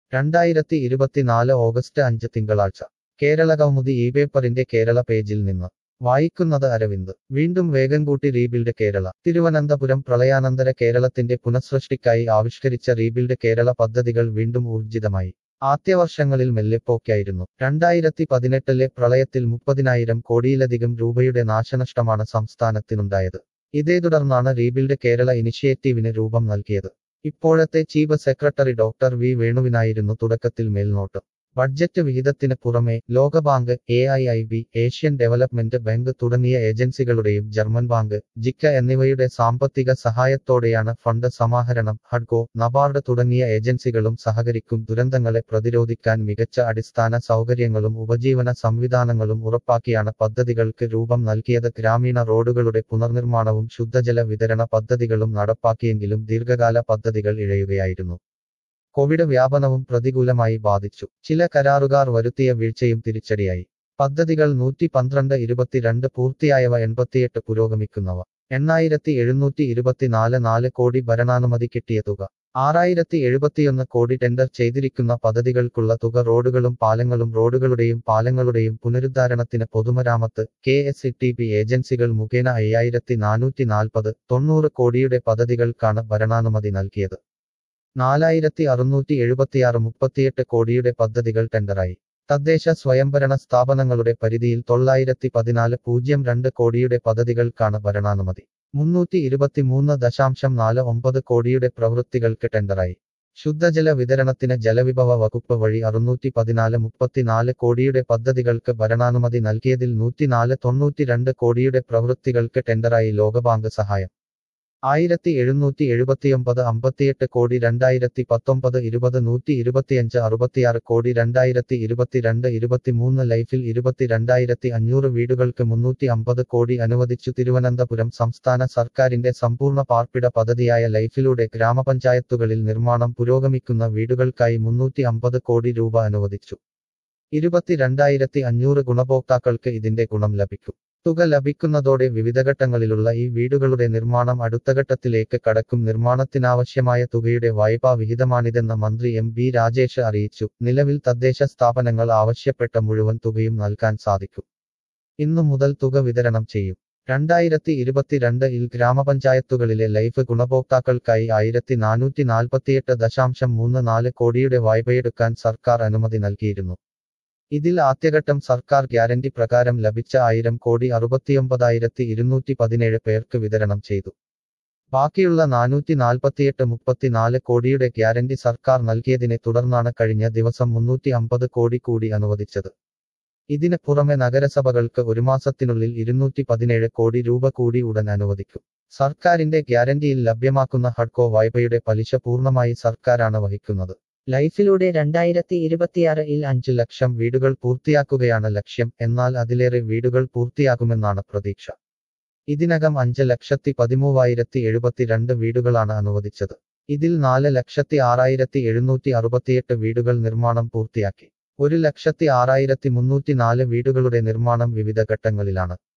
രണ്ടായിരത്തി ഇരുപത്തിനാല് ഓഗസ്റ്റ് അഞ്ച് തിങ്കളാഴ്ച കേരള കൗമുദി ഈ പേപ്പറിന്റെ കേരള പേജിൽ നിന്ന് വായിക്കുന്നത് അരവിന്ദ് വീണ്ടും വേഗം കൂട്ടി റീബിൽഡ് കേരള തിരുവനന്തപുരം പ്രളയാനന്തര കേരളത്തിന്റെ പുനഃസൃഷ്ടിക്കായി ആവിഷ്കരിച്ച റീബിൽഡ് കേരള പദ്ധതികൾ വീണ്ടും ഊർജിതമായി ആദ്യവർഷങ്ങളിൽ മെല്ലെപ്പോക്കായിരുന്നു രണ്ടായിരത്തി പതിനെട്ടിലെ പ്രളയത്തിൽ മുപ്പതിനായിരം കോടിയിലധികം രൂപയുടെ നാശനഷ്ടമാണ് സംസ്ഥാനത്തിനുണ്ടായത് ഇതേ തുടർന്നാണ് റീബിൽഡ് കേരള ഇനിഷ്യേറ്റീവിന് രൂപം നൽകിയത് ഇപ്പോഴത്തെ ചീഫ് സെക്രട്ടറി ഡോക്ടർ വി വേണുവിനായിരുന്നു തുടക്കത്തിൽ മേൽനോട്ടം ബഡ്ജറ്റ് വിഹിതത്തിന് പുറമെ ലോകബാങ്ക് A I I B Asian development bank തുടങ്ങിയ ഏജൻസികളുടെയും ജർമ്മൻ ബാങ്ക് ജിക്ക എന്നിവയുടെ സാമ്പത്തിക സഹായത്തോടെയാണ് ഫണ്ട് സമാഹരണം ഹഡ്കോ നബാർഡ് തുടങ്ങിയ ഏജൻസികളും സഹകരിക്കും ദുരന്തങ്ങളെ പ്രതിരോധിക്കാൻ മികച്ച അടിസ്ഥാന സൗകര്യങ്ങളും ഉപജീവന സംവിധാനങ്ങളും ഉറപ്പാക്കിയാണ് പദ്ധതികൾക്ക് രൂപം നൽകിയത് ഗ്രാമീണ റോഡുകളുടെ പുനർനിർമ്മാണവും ശുദ്ധജല വിതരണ പദ്ധതികളും നടപ്പാക്കിയെങ്കിലും ദീർഘകാല പദ്ധതികൾ ഇഴയുകയായിരുന്നു കോവിഡ് വ്യാപനവും പ്രതികൂലമായി ബാധിച്ചു ചില കരാറുകാർ വരുത്തിയ വീഴ്ചയും തിരിച്ചടിയായി പദ്ധതികൾ നൂറ്റി പന്ത്രണ്ട് ഇരുപത്തിരണ്ട് പൂർത്തിയായവ എൺപത്തിയെട്ട് പുരോഗമിക്കുന്നവ എണ്ണായിരത്തി എഴുന്നൂറ്റി ഇരുപത്തിനാല് നാല് കോടി ഭരണാനുമതി കിട്ടിയ തുക ആറായിരത്തി എഴുപത്തിയൊന്ന് കോടി ടെൻഡർ ചെയ്തിരിക്കുന്ന പദ്ധതികൾക്കുള്ള തുക റോഡുകളും പാലങ്ങളും റോഡുകളുടെയും പാലങ്ങളുടെയും പുനരുദ്ധാരണത്തിന് പൊതുമരാമത്ത് K S E T P ഏജൻസികൾ മുഖേന അയ്യായിരത്തി നാനൂറ്റി നാൽപ്പത് തൊണ്ണൂറ് കോടിയുടെ പദ്ധതികൾക്കാണ് ഭരണാനുമതി നൽകിയത് നാലായിരത്തി അറുന്നൂറ്റി എഴുപത്തിയാറ് മുപ്പത്തിയെട്ട് കോടിയുടെ പദ്ധതികൾ ടെൻഡറായി തദ്ദേശ സ്വയംഭരണ സ്ഥാപനങ്ങളുടെ പരിധിയിൽ തൊള്ളായിരത്തി പതിനാല് പൂജ്യം രണ്ട് കോടിയുടെ പദ്ധതികൾക്കാണ് ഭരണാനുമതി മുന്നൂറ്റി ഇരുപത്തിമൂന്ന് ദശാംശം നാല് ഒമ്പത് കോടിയുടെ പ്രവൃത്തികൾക്ക് ടെൻഡറായി ശുദ്ധജല വിതരണത്തിന് ജലവിഭവ വകുപ്പ് വഴി അറുന്നൂറ്റി പതിനാല് മുപ്പത്തിനാല് കോടിയുടെ പദ്ധതികൾക്ക് ഭരണാനുമതി നൽകിയതിൽ നൂറ്റിനാല് തൊണ്ണൂറ്റിരണ്ട് കോടിയുടെ പ്രവൃത്തികൾക്ക് ടെൻഡറായി ലോകബാങ്ക് സഹായം ആയിരത്തി എഴുന്നൂറ്റി എഴുപത്തിയൊമ്പത് അമ്പത്തിയെട്ട് കോടി രണ്ടായിരത്തി പത്തൊമ്പത് ഇരുപത് നൂറ്റി ഇരുപത്തിയഞ്ച് അറുപത്തിയാറ് കോടി രണ്ടായിരത്തി ഇരുപത്തിരണ്ട് ഇരുപത്തിമൂന്ന് ലൈഫിൽ ഇരുപത്തിരണ്ടായിരത്തി അഞ്ഞൂറ് വീടുകൾക്ക് മുന്നൂറ്റി അമ്പത് കോടി അനുവദിച്ചു തിരുവനന്തപുരം സംസ്ഥാന സർക്കാരിന്റെ സമ്പൂർണ്ണ പാർപ്പിട പദ്ധതിയായ ലൈഫിലൂടെ ഗ്രാമപഞ്ചായത്തുകളിൽ നിർമ്മാണം പുരോഗമിക്കുന്ന വീടുകൾക്കായി മുന്നൂറ്റി അമ്പത് കോടി രൂപ അനുവദിച്ചു ഇരുപത്തിരണ്ടായിരത്തി അഞ്ഞൂറ് ഗുണഭോക്താക്കൾക്ക് ഇതിന്റെ ഗുണം ലഭിക്കും തുക ലഭിക്കുന്നതോടെ വിവിധഘട്ടങ്ങളിലുള്ള ഈ വീടുകളുടെ നിർമ്മാണം അടുത്ത ഘട്ടത്തിലേക്ക് കടക്കും നിർമ്മാണത്തിനാവശ്യമായ തുകയുടെ വായ്പാ വിഹിതമാണിതെന്ന് മന്ത്രി എം ബി രാജേഷ് അറിയിച്ചു നിലവിൽ തദ്ദേശ സ്ഥാപനങ്ങൾ ആവശ്യപ്പെട്ട മുഴുവൻ തുകയും നൽകാൻ സാധിക്കും ഇന്നു മുതൽ തുക വിതരണം ചെയ്യും രണ്ടായിരത്തി ഇരുപത്തിരണ്ട് ഇൽ ഗ്രാമപഞ്ചായത്തുകളിലെ ലൈഫ് ഗുണഭോക്താക്കൾക്കായി ആയിരത്തി നാനൂറ്റി നാൽപ്പത്തിയെട്ട് ദശാംശം മൂന്ന് നാല് കോടിയുടെ വായ്പയെടുക്കാൻ സർക്കാർ അനുമതി നൽകിയിരുന്നു ഇതിൽ ആദ്യഘട്ടം സർക്കാർ ഗ്യാരണ്ടി പ്രകാരം ലഭിച്ച ആയിരം കോടി അറുപത്തിയൊമ്പതായിരത്തി ഇരുന്നൂറ്റി പതിനേഴ് പേർക്ക് വിതരണം ചെയ്തു ബാക്കിയുള്ള നാനൂറ്റി നാൽപ്പത്തിയെട്ട് മുപ്പത്തിനാല് കോടിയുടെ ഗ്യാരണ്ടി സർക്കാർ നൽകിയതിനെ തുടർന്നാണ് കഴിഞ്ഞ ദിവസം മുന്നൂറ്റി അമ്പത് കോടി കൂടി അനുവദിച്ചത് ഇതിന് പുറമെ നഗരസഭകൾക്ക് ഒരു മാസത്തിനുള്ളിൽ ഇരുന്നൂറ്റി പതിനേഴ് കോടി രൂപ കൂടി ഉടൻ അനുവദിക്കും സർക്കാരിന്റെ ഗ്യാരണ്ടിയിൽ ലഭ്യമാക്കുന്ന ഹഡ്കോ വായ്പയുടെ പലിശ പൂർണ്ണമായി സർക്കാരാണ് വഹിക്കുന്നത് ലൈഫിലൂടെ രണ്ടായിരത്തി ഇരുപത്തിയാറിൽ അഞ്ചു ലക്ഷം വീടുകൾ പൂർത്തിയാക്കുകയാണ് ലക്ഷ്യം എന്നാൽ അതിലേറെ വീടുകൾ പൂർത്തിയാകുമെന്നാണ് പ്രതീക്ഷ ഇതിനകം അഞ്ച് ലക്ഷത്തി പതിമൂവായിരത്തി എഴുപത്തിരണ്ട് വീടുകളാണ് അനുവദിച്ചത് ഇതിൽ നാല് ലക്ഷത്തി ആറായിരത്തി എഴുന്നൂറ്റി അറുപത്തിയെട്ട് വീടുകൾ നിർമ്മാണം പൂർത്തിയാക്കി ഒരു ലക്ഷത്തി ആറായിരത്തി മുന്നൂറ്റി നാല് വീടുകളുടെ നിർമ്മാണം വിവിധ ഘട്ടങ്ങളിലാണ്